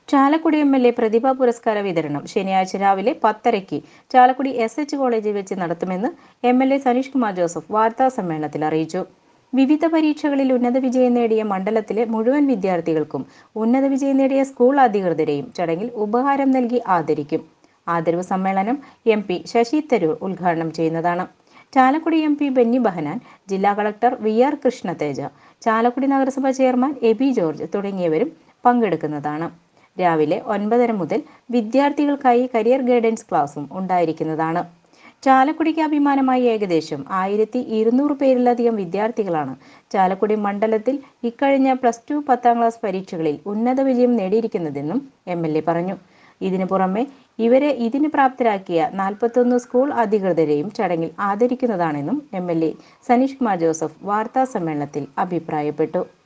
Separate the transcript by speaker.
Speaker 1: Chalakudy M L A പ്രതിഭാ പുരസ്കാര വിതരണം ശനിയാഴ്ച രാവിലെ പത്തരയ്ക്ക് ചാലക്കുടി എസ് എച്ച് കോളേജിൽ വെച്ച് നടത്തുമെന്ന് M L A Saneesh Kumar Joseph വാർത്താ സമ്മേളനത്തിൽ അറിയിച്ചു വിവിധ പരീക്ഷകളിൽ ഉന്നത വിജയം നേടിയ മണ്ഡലത്തിലെ മുഴുവൻ വിദ്യാർത്ഥികൾക്കും ഉന്നത വിജയം നേടിയ സ്കൂൾ അധികൃതരെയും ചടങ്ങിൽ ഉപഹാരം നൽകി ആദരിക്കും ആദരവ് സമ്മേളനം എം പി ശശി തരൂർ ഉദ്ഘാടനം ചെയ്യുന്നതാണ് ചാലക്കുടി എം പി ബെന്നി ബഹനാൻ ജില്ലാ collector V R Krishnateja Chalakudy നഗരസഭ ചെയർമാൻ എബി ജോർജ് തുടങ്ങിയവരും പങ്കെടുക്കുന്നതാണ് രാവിലെ ഒൻപതര മുതൽ വിദ്യാർത്ഥികൾക്കായി കരിയർ ഗൈഡൻസ് ക്ലാസും ഉണ്ടായിരിക്കുന്നതാണ് ചാലക്കുടിക്ക് അഭിമാനമായി ഏകദേശം ആയിരത്തി ഇരുന്നൂറ് പേരിലധികം വിദ്യാർത്ഥികളാണ് ചാലക്കുടി മണ്ഡലത്തിൽ ഇക്കഴിഞ്ഞ പ്ലസ് ടു പത്താം ക്ലാസ് പരീക്ഷകളിൽ ഉന്നത വിജയം നേടിയിരിക്കുന്നതെന്നും എം എൽ എ പറഞ്ഞു ഇതിനു പുറമെ ഇവരെ ഇതിന് പ്രാപ്തരാക്കിയ നാൽപ്പത്തൊന്ന് സ്കൂൾ അധികൃതരെയും ചടങ്ങിൽ ആദരിക്കുന്നതാണെന്നും M L A Saneesh Kumar Joseph വാർത്താ സമ്മേളനത്തിൽ അഭിപ്രായപ്പെട്ടു